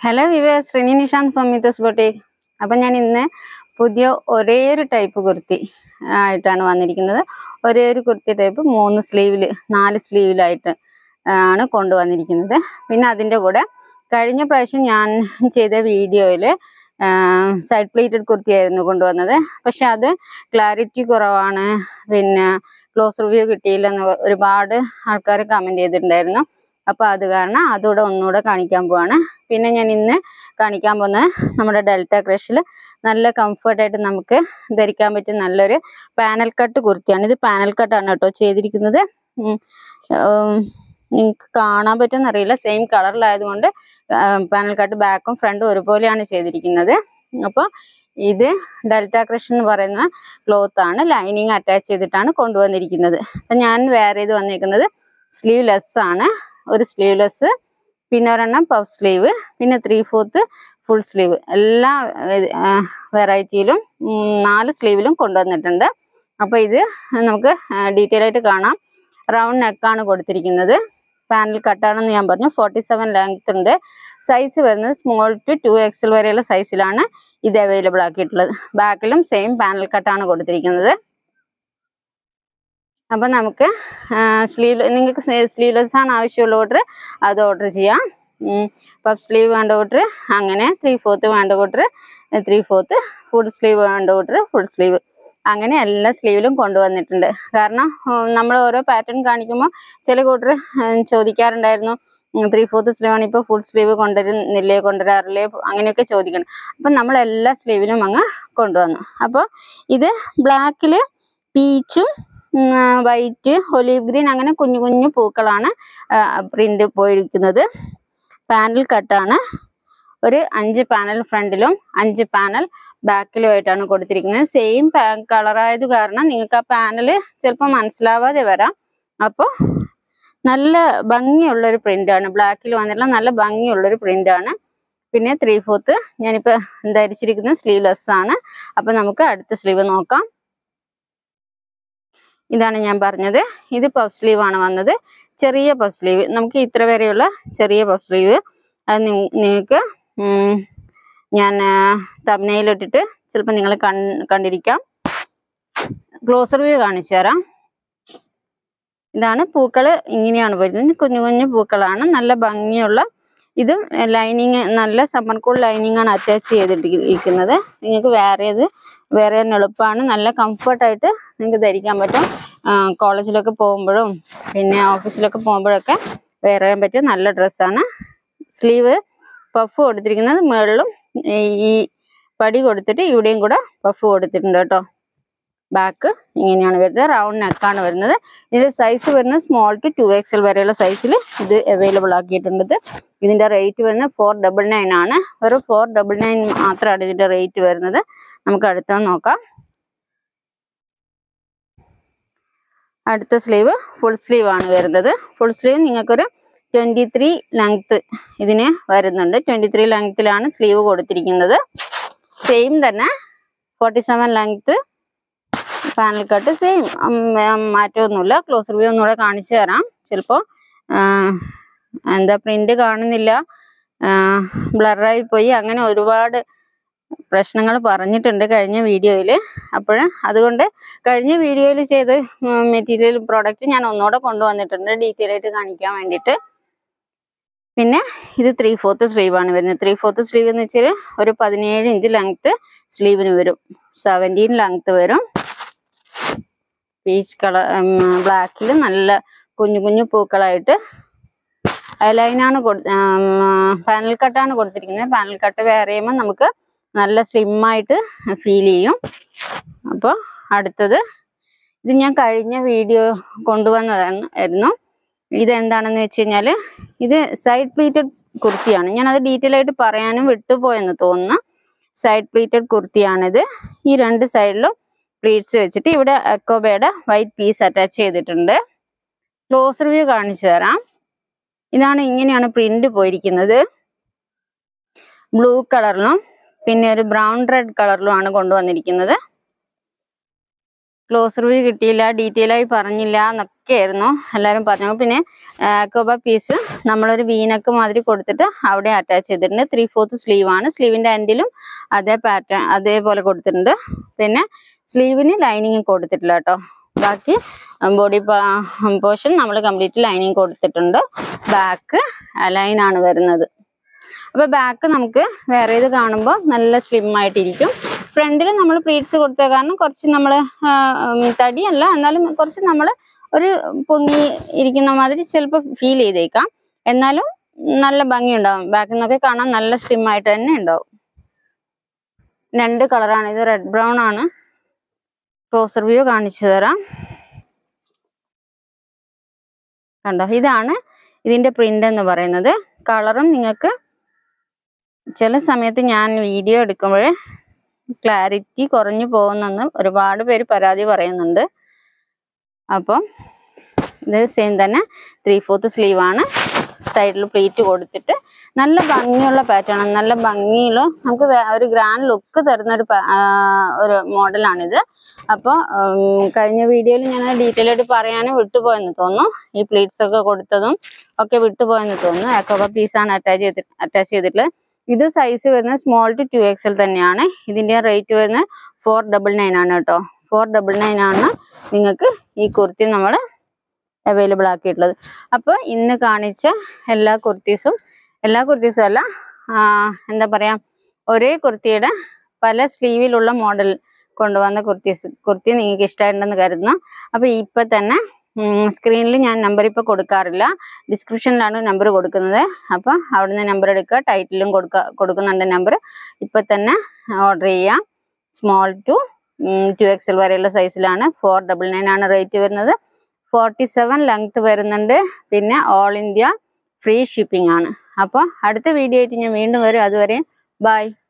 hello വിവേസ് Sreeni Nishanth from മിത്തസ് boutique അപ്പം ഞാൻ ഇന്ന് പുതിയ ഒരേ ഒരു ടൈപ്പ് കുർത്തി ആയിട്ടാണ് വന്നിരിക്കുന്നത് ഒരേ ഒരു കുർത്തി ടൈപ്പ് മൂന്ന് സ്ലീവിൽ നാല് സ്ലീവിലായിട്ട് ആണ് കൊണ്ടുവന്നിരിക്കുന്നത് പിന്നെ അതിൻ്റെ കൂടെ കഴിഞ്ഞ പ്രാവശ്യം ഞാൻ ചെയ്ത വീഡിയോയിൽ സൈഡ് പ്ലേറ്റഡ് കുർത്തിയായിരുന്നു കൊണ്ടുവന്നത് പക്ഷെ അത് ക്ലാരിറ്റി കുറവാണ് പിന്നെ ക്ലോസ് റിവ്യൂ കിട്ടിയില്ലെന്ന് ഒരുപാട് ആൾക്കാർ കമൻറ്റ് ചെയ്തിട്ടുണ്ടായിരുന്നു അപ്പോൾ അത് കാരണം അതുകൂടെ ഒന്നുകൂടെ കാണിക്കാൻ പോവാണ് പിന്നെ ഞാൻ ഇന്ന് കാണിക്കാൻ പോകുന്നത് നമ്മുടെ ഡെൽറ്റ ക്രഷിൽ നല്ല കംഫർട്ടായിട്ട് നമുക്ക് ധരിക്കാൻ പറ്റിയ നല്ലൊരു പാനൽ കട്ട് കുർത്തിയാണ് ഇത് പാനൽ കട്ടാണ് കേട്ടോ ചെയ്തിരിക്കുന്നത് നിങ്ങൾക്ക് കാണാൻ പറ്റുമെന്ന് അറിയില്ല സെയിം കളറിലായതുകൊണ്ട് പാനൽ കട്ട് ബാക്കും ഫ്രണ്ടും ഒരുപോലെയാണ് ചെയ്തിരിക്കുന്നത് അപ്പോൾ ഇത് ഡെൽറ്റ ക്രഷ് എന്ന് പറയുന്ന ക്ലോത്ത് ആണ് ലൈനിങ് അറ്റാച്ച് ചെയ്തിട്ടാണ് കൊണ്ടുവന്നിരിക്കുന്നത് അപ്പം ഞാൻ വേറെ ചെയ്ത് വന്നിരിക്കുന്നത് സ്ലീവ്ലെസ് ആണ് ഒരു സ്ലീവ്ലെസ് പിന്നെ ഒരെണ്ണം പഫ് സ്ലീവ് പിന്നെ ത്രീ ഫോർത്ത് ഫുൾ സ്ലീവ് എല്ലാ വെറൈറ്റിയിലും നാല് സ്ലീവിലും കൊണ്ടുവന്നിട്ടുണ്ട് അപ്പോൾ ഇത് നമുക്ക് ഡീറ്റെയിൽ ആയിട്ട് കാണാം റൗണ്ട് നെക്കാണ് കൊടുത്തിരിക്കുന്നത് പാനൽ കട്ടാണെന്ന് ഞാൻ പറഞ്ഞു ഫോർട്ടി സെവൻ ലെങ്ത് ഉണ്ട് സൈസ് വരുന്നത് സ്മോൾ ടു ടു എക്സൽ വരെയുള്ള സൈസിലാണ് ഇത് അവൈലബിൾ ആക്കിയിട്ടുള്ളത് ബാക്കിലും സെയിം പാനൽ കട്ടാണ് കൊടുത്തിരിക്കുന്നത് അപ്പം നമുക്ക് സ്ലീവ് നിങ്ങൾക്ക് സ്ലീവ്ലെസ് ആണ് ആവശ്യമുള്ള ഓർഡർ അത് ഓർഡർ ചെയ്യാം പഫ് സ്ലീവ് വേണ്ട ഓർഡർ അങ്ങനെ ത്രീ ഫോർത്ത് വേണ്ട order three fourth full sleeve വേണ്ട ഓർഡർ ഫുൾ സ്ലീവ് അങ്ങനെ എല്ലാ സ്ലീവിലും കൊണ്ടുവന്നിട്ടുണ്ട് കാരണം നമ്മൾ ഓരോ പാറ്റേൺ കാണിക്കുമ്പോൾ ചില കൂട്ടർ ചോദിക്കാറുണ്ടായിരുന്നു ത്രീ ഫോർത്ത് സ്ലീവ് ആണ് ഇപ്പോൾ ഫുൾ സ്ലീവ് കൊണ്ടുവരുന്നില്ലേ കൊണ്ടുവരാറില്ലേ അങ്ങനെയൊക്കെ ചോദിക്കണം അപ്പം നമ്മൾ എല്ലാ സ്ലീവിലും അങ്ങ് കൊണ്ടുവന്നു അപ്പോൾ ഇത് ബ്ലാക്കിൽ പീച്ചും വൈറ്റ് ഒലീവ് ഗ്രീൻ അങ്ങനെ കുഞ്ഞു കുഞ്ഞു പൂക്കളാണ് പ്രിന്റ് പോയിരിക്കുന്നത് പാനൽ കട്ടാണ് ഒരു അഞ്ച് പാനൽ ഫ്രണ്ടിലും അഞ്ച് പാനൽ ബാക്കിലും ആയിട്ടാണ് കൊടുത്തിരിക്കുന്നത് സെയിം കളറായത് കാരണം നിങ്ങൾക്ക് ആ പാനൽ ചിലപ്പോൾ മനസ്സിലാവാതെ വരാം അപ്പോൾ നല്ല ഭംഗിയുള്ളൊരു പ്രിന്റാണ് ബ്ലാക്കിൽ വന്നിട്ടുള്ള നല്ല ഭംഗിയുള്ളൊരു പ്രിന്റാണ് പിന്നെ ത്രീ ഫോർത്ത് ഞാനിപ്പോൾ ധരിച്ചിരിക്കുന്നത് സ്ലീവ്ലെസ് ആണ് അപ്പോൾ നമുക്ക് അടുത്ത സ്ലീവ് നോക്കാം ഇതാണ് ഞാൻ പറഞ്ഞത് ഇത് പഫ് സ്ലീവ് ആണ് വന്നത് ചെറിയ പഫ് സ്ലീവ് നമുക്ക് ഇത്ര വരെയുള്ള ചെറിയ പഫ് സ്ലീവ് അത് നിങ്ങൾക്ക് ഞാൻ തമ്മനയിലിട്ടിട്ട് ചിലപ്പോൾ നിങ്ങൾ കണ്ടിരിക്കാം ക്ലോസർ വ്യൂ കാണിച്ചു തരാം ഇതാണ് പൂക്കൾ ഇങ്ങനെയാണ് വരുന്നത് കുഞ്ഞു കുഞ്ഞു പൂക്കളാണ് നല്ല ഭംഗിയുള്ള ഇതും ലൈനിങ് നല്ല സമ്മർ കൂൾ ലൈനിങ് ആണ് അറ്റാച്ച് ചെയ്തിട്ടിരിക്കുന്നത് നിങ്ങൾക്ക് വേറേത് വേറെ എളുപ്പമാണ് നല്ല കംഫർട്ടായിട്ട് നിങ്ങൾക്ക് ധരിക്കാൻ പറ്റും കോളേജിലൊക്കെ പോകുമ്പോഴും പിന്നെ ഓഫീസിലൊക്കെ പോകുമ്പോഴൊക്കെ വെയർ ചെയ്യാൻ പറ്റിയ നല്ല ഡ്രസ്സാണ് സ്ലീവ് പഫ് കൊടുത്തിരിക്കുന്നത് മുകളിലും ഈ പടി കൊടുത്തിട്ട് ഇവിടെയും കൂടെ പഫ് കൊടുത്തിട്ടുണ്ട് കേട്ടോ ബാക്ക് ഇങ്ങനെയാണ് വരുന്നത് റൗണ്ട് നെക്കാണ് വരുന്നത് ഇതിൻ്റെ സൈസ് വരുന്നത് സ്മോൾ ടു ടു എക്സൽ വരെയുള്ള സൈസിൽ ഇത് അവൈലബിൾ ആക്കിയിട്ടുണ്ട് ഇതിൻ്റെ റേറ്റ് വരുന്നത് ഫോർ ഡബിൾ നയൻ ആണ് വെറും ഫോർ ഡബിൾ നയൻ മാത്രമാണ് ഇതിൻ്റെ റേറ്റ് വരുന്നത് നമുക്ക് അടുത്തത് നോക്കാം അടുത്ത സ്ലീവ് ഫുൾ സ്ലീവ് ആണ് വരുന്നത് ഫുൾ സ്ലീവ് നിങ്ങൾക്കൊരു ട്വൻറ്റി ത്രീ ലെങ്ത്ത് ഇതിന് വരുന്നുണ്ട് ട്വൻറ്റി ത്രീ ലെങ്ത്തിലാണ് സ്ലീവ് കൊടുത്തിരിക്കുന്നത് സെയിം തന്നെ forty seven length panel cut same മാറ്റമൊന്നുമില്ല ക്ലോസ് റിവ്യൂ ഒന്നുകൂടെ കാണിച്ചു തരാം ചിലപ്പോൾ എന്താ പ്രിന്റ് കാണുന്നില്ല ബ്ലറായി പോയി അങ്ങനെ ഒരുപാട് പ്രശ്നങ്ങൾ പറഞ്ഞിട്ടുണ്ട് കഴിഞ്ഞ വീഡിയോയിൽ അപ്പോൾ അതുകൊണ്ട് കഴിഞ്ഞ വീഡിയോയിൽ ചെയ്ത മെറ്റീരിയൽ പ്രോഡക്റ്റ് ഞാൻ ഒന്നുകൂടെ കൊണ്ടുവന്നിട്ടുണ്ട് ഡീറ്റെയിൽ ആയിട്ട് കാണിക്കാൻ വേണ്ടിയിട്ട് പിന്നെ ഇത് ത്രീ ഫോർത്ത് സ്ലീവാണ് വരുന്നത് ത്രീ ഫോർത്ത് സ്ലീവ് എന്ന് വെച്ചാൽ ഒരു പതിനേഴ് ഇഞ്ച് ലെങ്ത്ത് സ്ലീവിന് വരും സെവൻറ്റീൻ ലെങ്ത്ത് വരും പീച്ച് കളർ ബ്ലാക്കിൽ നല്ല കുഞ്ഞു കുഞ്ഞു പൂക്കളായിട്ട് ലൈനാണ് കൊടു പാനൽ കട്ടാണ് കൊടുത്തിരിക്കുന്നത് പാനൽ കട്ട് വേറെ ചെയ്യുമ്പോൾ നമുക്ക് നല്ല സ്ലിമ്മായിട്ട് ഫീൽ ചെയ്യും അപ്പോൾ അടുത്തത് ഇത് ഞാൻ കഴിഞ്ഞ വീഡിയോ കൊണ്ടുവന്നതാണ് ആയിരുന്നു ഇതെന്താണെന്ന് വെച്ച് കഴിഞ്ഞാൽ ഇത് സൈഡ് പ്ലീറ്റഡ് കുർത്തിയാണ് ഞാനത് ഡീറ്റെയിൽ ആയിട്ട് പറയാനും വിട്ടുപോയെന്ന് തോന്നുന്നു സൈഡ് പ്ലീറ്റഡ് കുർത്തിയാണിത് ഈ രണ്ട് സൈഡിലും പ്ലീറ്റ്സ് വെച്ചിട്ട് ഇവിടെ എക്കോബയുടെ വൈറ്റ് പീസ് അറ്റാച്ച് ചെയ്തിട്ടുണ്ട് ക്ലോസ് റിവ്യൂ കാണിച്ചു തരാം ഇതാണ് ഇങ്ങനെയാണ് പ്രിന്റ് പോയിരിക്കുന്നത് ബ്ലൂ കളറിലും പിന്നെ ഒരു ബ്രൗൺ റെഡ് കളറിലുമാണ് കൊണ്ടുവന്നിരിക്കുന്നത് ക്ലോസ് റിവ്യൂ കിട്ടിയില്ല ഡീറ്റെയിൽ ആയി പറഞ്ഞില്ല എന്നൊക്കെ ആയിരുന്നു എല്ലാവരും പറഞ്ഞു പിന്നെ കോബ പീസ് നമ്മളൊരു വീനക്ക് മാതിരി കൊടുത്തിട്ട് അവിടെ അറ്റാച്ച് ചെയ്തിട്ടുണ്ട് ത്രീ ഫോർത്ത് സ്ലീവ് ആണ് സ്ലീവിൻ്റെ എൻഡിലും അതേ പാറ്റേൺ അതേപോലെ കൊടുത്തിട്ടുണ്ട് പിന്നെ സ്ലീവിന് ലൈനിങ് കൊടുത്തിട്ടില്ല കേട്ടോ ബാക്കി ബോഡി പോർഷൻ നമ്മൾ കംപ്ലീറ്റ് ലൈനിങ് കൊടുത്തിട്ടുണ്ട് ബാക്ക് ആണ് വരുന്നത് അപ്പോൾ ബാക്ക് നമുക്ക് വേറെ ഇത് കാണുമ്പോൾ നല്ല സ്ലിം ആയിട്ടിരിക്കും ഫ്രണ്ടിൽ നമ്മൾ പ്ലീറ്റ്സ് കൊടുത്ത കാരണം കുറച്ച് നമ്മൾ തടിയല്ല എന്നാലും കുറച്ച് നമ്മൾ ഒരു പൊങ്ങി ഇരിക്കുന്ന മാതിരി ചിലപ്പോൾ ഫീൽ ചെയ്തേക്കാം എന്നാലും നല്ല ഭംഗി ഉണ്ടാവും ബാക്കിൽ നിന്നൊക്കെ കാണാൻ നല്ല സ്ലിം ആയിട്ട് തന്നെ ഉണ്ടാവും രണ്ട് കളറാണ് ഇത് റെഡ് ബ്രൗൺ ആണ് ക്ലോസർ വ്യൂ കാണിച്ചു തരാം കണ്ടോ ഇതാണ് ഇതിന്റെ പ്രിന്റ് എന്ന് പറയുന്നത് കളറും നിങ്ങൾക്ക് ചില സമയത്ത് ഞാൻ വീഡിയോ എടുക്കുമ്പോൾ ക്ലാരിറ്റി കുറഞ്ഞു പോകുന്നെന്ന് ഒരുപാട് പേര് പരാതി പറയുന്നുണ്ട് അപ്പം ഇത് സെയിം തന്നെ ത്രീ ഫോർത്ത് സ്ലീവ് ആണ് സൈഡിൽ പ്ലീറ്റ് കൊടുത്തിട്ട് നല്ല ഭംഗിയുള്ള പാറ്റേൺ നല്ല ഭംഗിയുള്ള നമുക്ക് വേ- ഒരു ഗ്രാൻഡ് ലുക്ക് തരുന്ന ഒരു പാ- ആ, ഒരു മോഡലാണിത് അപ്പോൾ കഴിഞ്ഞ വീഡിയോയിൽ ഞാൻ ഡീറ്റെയിൽ ആയിട്ട് പറയാനും വിട്ടുപോയെന്ന് തോന്നുന്നു ഈ പ്ലീറ്റ്സ് ഒക്കെ കൊടുത്തതും ഒക്കെ വിട്ടുപോയെന്ന് തോന്നുന്നു അക്കോബ പീസാണ് അറ്റാച്ച് ചെയ്തിട്ട് അറ്റാച്ച് ചെയ്തിട്ടുള്ളത് ഇത് സൈസ് വരുന്നത് സ്മോൾ ടു ടു എക്സൽ തന്നെയാണ് ഇതിന്റെ റേറ്റ് വരുന്നത് ഫോർ ഡബിൾ നയൻ ആണ് കേട്ടോ ഫോർ ഡബിൾ നയൻ ആണ് നിങ്ങൾക്ക് ഈ കുർത്തി നമ്മൾ അവൈലബിൾ ആക്കിയിട്ടുള്ളത് അപ്പോൾ ഇന്ന് കാണിച്ച എല്ലാ കുർത്തീസും എല്ലാ കുർത്തീസും അല്ല ആ, എന്താ പറയാ ഒരേ കുർത്തിയുടെ പല സ്ലീവിലുള്ള മോഡൽ കൊണ്ടുവന്ന കുർത്തീസ് കുർത്തി നിങ്ങൾക്ക് ഇഷ്ടമായിട്ടുണ്ടെന്ന് കരുതുന്നു അപ്പോൾ ഇപ്പം തന്നെ സ്ക്രീനിൽ ഞാൻ നമ്പർ ഇപ്പോൾ കൊടുക്കാറില്ല ഡിസ്ക്രിപ്ഷനിലാണ് നമ്പർ കൊടുക്കുന്നത് അപ്പോൾ അവിടുന്ന് നമ്പർ എടുക്കുക ടൈറ്റിലും കൊടുക്കുക കൊടുക്കുന്നുണ്ട് നമ്പർ ഇപ്പം തന്നെ ഓർഡർ ചെയ്യാം സ്മോൾ ടു ടു എക്സൽ വരെയുള്ള സൈസിലാണ് ഫോർ ഡബിൾ നയൻ ആണ് റേറ്റ് വരുന്നത് ഫോർട്ടി സെവൻ ലെങ്ത് വരുന്നുണ്ട് പിന്നെ ഓൾ ഇന്ത്യ ഫ്രീ ഷിപ്പിംഗ് ആണ് അപ്പോൾ അടുത്ത വീഡിയോ ആയിട്ട് ഞാൻ വീണ്ടും വരും അതുവരെ ബൈ